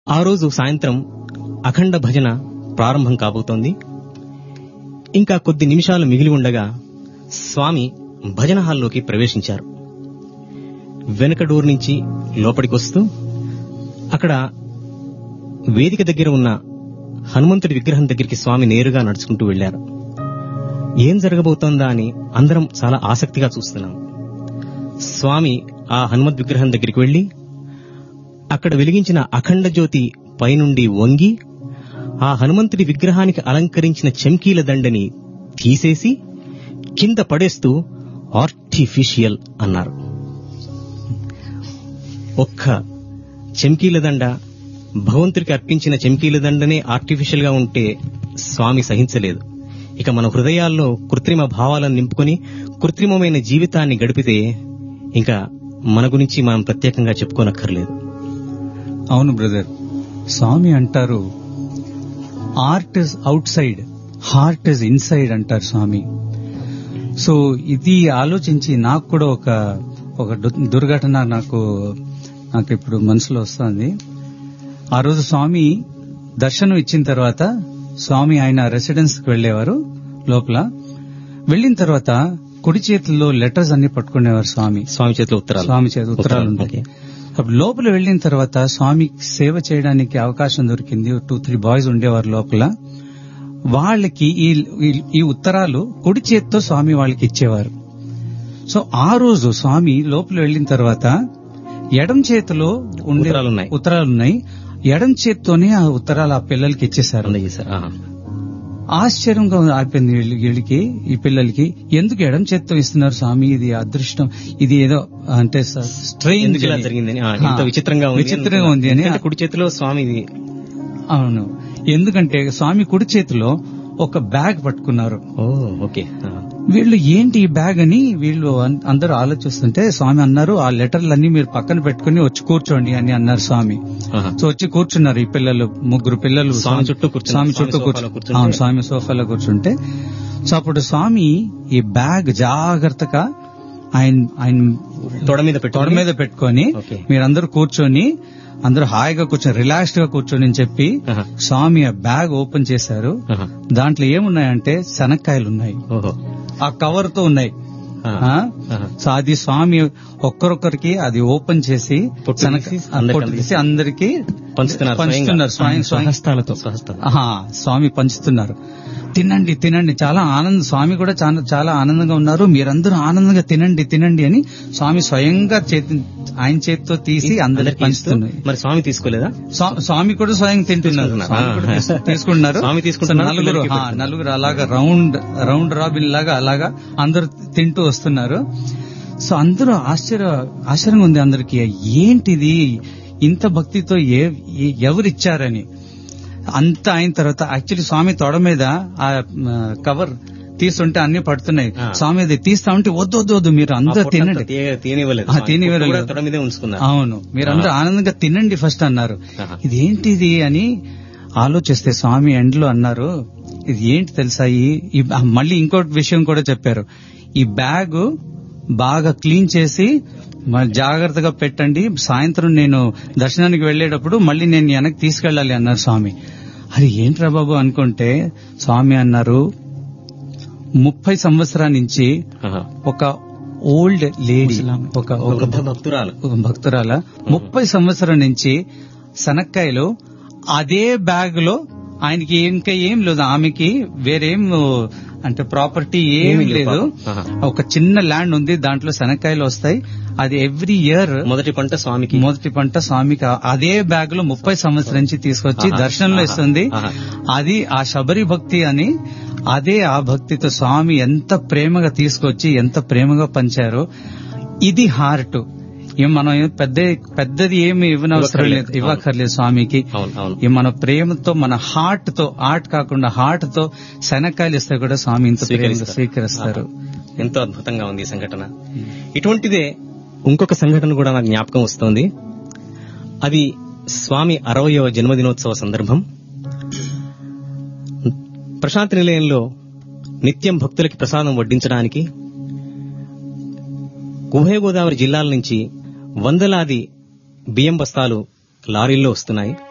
ఆ రోజు సాయంత్రం అఖండ భజన ప్రారంభం కాబోతోంది ఇంకా కొద్ది నిమిషాలు మిగిలి ఉండగా స్వామి భజన హాల్లోకి ప్రవేశించారు వెనుక డోర్ నుంచి లోపలికొస్తూ అక్కడ వేదిక దగ్గర ఉన్న హనుమంతుడి విగ్రహం దగ్గరికి స్వామి నేరుగా నడుచుకుంటూ వెళ్లారు ఏం జరగబోతోందా అని అందరం చాలా ఆసక్తిగా చూస్తున్నాం స్వామి ఆ హనుమద్ విగ్రహం దగ్గరికి వెళ్లి అక్కడ వెలిగించిన అఖండ జ్యోతి పైనుండి వంగి ఆ హనుమంతుడి విగ్రహానికి అలంకరించిన చెంకీల దండని తీసేసి కింద పడేస్తూ ఆర్టిఫిషియల్ అన్నారు ఒక్క చెంకీల దండ భగవంతుడికి అర్పించిన చెంకీల దండనే ఆర్టిఫిషియల్ గా ఉంటే స్వామి సహించలేదు ఇక మన హృదయాల్లో కృత్రిమ భావాలను నింపుకొని కృత్రిమమైన జీవితాన్ని గడిపితే ఇంకా మన గురించి మనం ప్రత్యేకంగా చెప్పుకోనక్కర్లేదు అవును బ్రదర్ స్వామి అంటారు art is outside heart is inside అంటారు స్వామి సో ఇది ఆలోచించి నాకు కూడా ఒక ఒక దు- దుర్ఘటన నాకు నాకు ఇప్పుడు మనసులో వస్తుంది ఆ రోజు స్వామి దర్శనం ఇచ్చిన తర్వాత స్వామి ఆయన రెసిడెన్స్ కి వెళ్లేవారు లోపల వెళ్ళిన తర్వాత కుడి చేతుల్లో లెటర్స్ అన్ని పట్టుకునేవారు స్వామి స్వామి చేతిలో ఉత్తరాలు స్వామి చేతి ఉత్తరాలు ఉంటాయి ఓకే. అప్పుడు లోపల వెళ్ళిన తర్వాత స్వామి సేవ చేయడానికి అవకాశం దొరికింది టూ త్రీ బాయ్స్ ఉండేవారు లోపల వాళ్ళకి ఈ ఈ- ఈ ఉత్తరాలు కుడి చేత్తో స్వామి వాళ్ళకి ఇచ్చేవారు సో ఆ రోజు స్వామి లోపల వెళ్ళిన తర్వాత ఎడం చేతిలో ఉండే ఉత్తరాలు ఉన్నాయి. ఉత్తరాలు ఉన్నాయి ఎడం చేత్తోనే ఆ ఉత్తరాలు ఆ పిల్లలకి ఇచ్చేశారు అందజేశారు ఆహా. ఆశ్చర్యంగా అయిపోయింది వీళ్ళ- వీళ్ళకి ఈ పిల్లలకి ఎందుకు ఎడం చేత్తో ఇస్తున్నారు స్వామి ఇది అదృష్టం ఇది ఏదో అంటే స్ట్రెయిన్ ఎందుకు ఇలా జరిగిందని ఆ, ఇంత విచిత్రంగా ఉంది విచిత్రంగా ఉంది అని ఎందుకంటే కుడి చేతిలో స్వామి ఇది అవును ఎందుకంటే స్వామి కుడి చేతిలో ఒక బ్యాగ్ పట్టుకున్నారు ఓ ఓకే ఆ. వీళ్ళు ఏంటి ఈ బ్యాగ్ అని వీళ్ళు అన్- అందరూ ఆలోచిస్తుంటే స్వామి అన్నారు ఆ లెటర్లన్నీ మీరు పక్కన పెట్టుకుని వచ్చి కూర్చోండి అని అన్నారు స్వామి ఆహా. సో వచ్చి కూర్చున్నారు ఈ పిల్లలు ముగ్గురు పిల్లలు స్వామి చుట్టూ కూర్చున్నారు. స్వామి స్వామి చుట్టూ సోఫాలో కూర్చు కూర్చుంటే- అవును స్వామి సోఫాలో కూర్చుంటే సో అప్పుడు స్వామి ఈ బ్యాగ్ జాగ్రత్తగా ఆయన ఆయన తొడ మీద పెట్టు తొడ మీద పెట్టుకొని ఓకే. మీరందరూ కూర్చొని అందరూ హాయిగా కూర్చొని రిలాక్స్డ్ గా కూర్చొని అని చెప్పి ఆహా. స్వామి ఆ బ్యాగ్ ఓపెన్ చేశారు ఆహా. దాంట్లో ఏమున్నాయంటే శనక్కాయలు ఉన్నాయి ఓహో ఆ కవర్ తో ఉన్నాయి ఆ. ఆ? ఆహా. సో అది స్వామి ఒక్కరొక్కరికి అది ఓపెన్ చేసి పొట్టు శనగ- తీసి ఆ, అందరికీ పొట్టు తీసి అందరికి పంచుతున్నారు పంచుతున్నారు స్వయం స్వయం స్వహస్తాలతో స్వహస్తాలు ఆహా, స్వామి పంచుతున్నారు తినండి తినండి చాలా ఆనందం స్వామి కూడా చాలా చాలా ఆనందంగా ఉన్నారు మీరందరూ ఆనందంగా తినండి తినండి అని స్వామి స్వయంగా చేతి ఆయన చేతితో తీసి అందరికి అందరికీ ఇస్తూ, పంచుతున్నారు మరి స్వామి తీసుకోలేదా స్వా- స్వామి కూడా స్వయం తింటున్నారు తీసుకుంటున్నారు. స్వామి కూడా ఆ. తీసు- తీసుకుంటున్నారు స్వామి తీసుకుంటున్నారు, సో నలుగురు పిల్లలకి ఆ, పెడుతున్నారు. నలుగురు అలాగా రౌండ్ రౌండ్ రాబిన్ లాగా అలాగా అందరు తింటూ వస్తున్నారు సో అందరూ ఆశ్చర్య ఆశ్చర్యంగా ఉంది అందరికి ఏంటిది ఇంత భక్తితో ఏ ఏ- ఎవరిచ్చారని అంత అయిన తర్వాత యాక్చువల్లీ స్వామి తొడ మీద ఆ మ, కవర్ తీస్తుంటే అన్ని పడుతున్నాయి ఆ. స్వామి అది తీస్తా ఉంటే వద్దు వద్దు వద్దు మీరు ఆ అందరూ పొట్టంతా తినండి తీయ- తీయనివ్వలేదు ఆ, స్వామి. తీయనివ్వలేదు. పొట్టు కూడా తొడ మీదే ఉంచుకున్నారు అవును మీరందరూ ఆనందంగా తినండి ఫస్ట్ అన్నారు ఆహా. ఇది ఏంటిది అని ఆలోచిస్తే స్వామి ఎండ్లో అన్నారు ఇది ఏంటి తెలుసా ఈ ఈ- ఆ, మళ్ళీ ఇంకోటి విషయం కూడా చెప్పారు ఈ బ్యాగ్ బాగా క్లీన్ చేసి మ- జాగ్రత్తగా పెట్టండి సాయంత్రం నేను దర్శనానికి వెళ్ళేటప్పుడు మళ్ళీ నేను వెనక్కి తీసుకెళ్ళాలి అన్నారు స్వామి అది ఏంట్రా బాబు అనుకుంటే స్వామి అన్నారు ముప్పై సంవత్సరాల నుంచి ఆహా. ఒక ఓల్డ్ లేడీ ఒక ఒక ఒక వృద్ధ భక్తురాలు ఒక భక్తురాల ముప్పై సంవత్సరం నుంచి శనక్కాయలు అదే బ్యాగ్ లో ఆయనకి ఇంకా ఏం లేదు ఆమెకి వేరేం అంటే ప్రాపర్టీ ఏం ఏమీ లేదు లేదు పాపం. ఆహా. ఒక చిన్న ల్యాండ్ ఉంది దాంట్లో శనక్కాయలు వస్తాయి అది ఎవ్రీ ఇయర్ మొదటి పంట స్వామికి మొదటి పంట స్వామికి ఆ- అదే బ్యాగ్ లో ముప్పై సంవత్సరం నుంచి తీసుకొచ్చి ఆహా. దర్శనంలో ఆహా. ఇస్తుంది ఆహా. అది ఆ శబరి భక్తి అని అదే ఆ భక్తితో స్వామి ఎంత ప్రేమగా తీసుకొచ్చి ఎంత ప్రేమగా పంచారో ఇది హార్ట్ ఏం మనం ఏం పెద్ద పెద్దది ఏమి ఇవ్వనవసరం లేదు ఇవ్వక్కర్లేదు. ఇవ్వక్కర్లేదు స్వామికి అవును అవును ఈ మన ప్రేమతో మన హార్ట్ తో ఆర్ట్ కాకుండా హార్ట్ తో శనక్కాయలు ఇస్తే కూడా స్వామి ఇంత ప్రేమగా స్వీకరిస్తారు ఆహా. ఎంతో అద్భుతంగా ఉంది ఈ సంఘటన ఇటువంటిదే ఇంకొక సంఘటన కూడా నాకు జ్ఞాపకం వస్తోంది అది స్వామి అరవయవ జన్మదినోత్సవ సందర్భం ప్రశాంతి నిలయంలో నిత్యం భక్తులకి ప్రసాదం వడ్డించడానికి ఉభయ గోదావరి జిల్లాల నుంచి వందలాది బియ్యం బస్తాలు లారీల్లో వస్తున్నాయి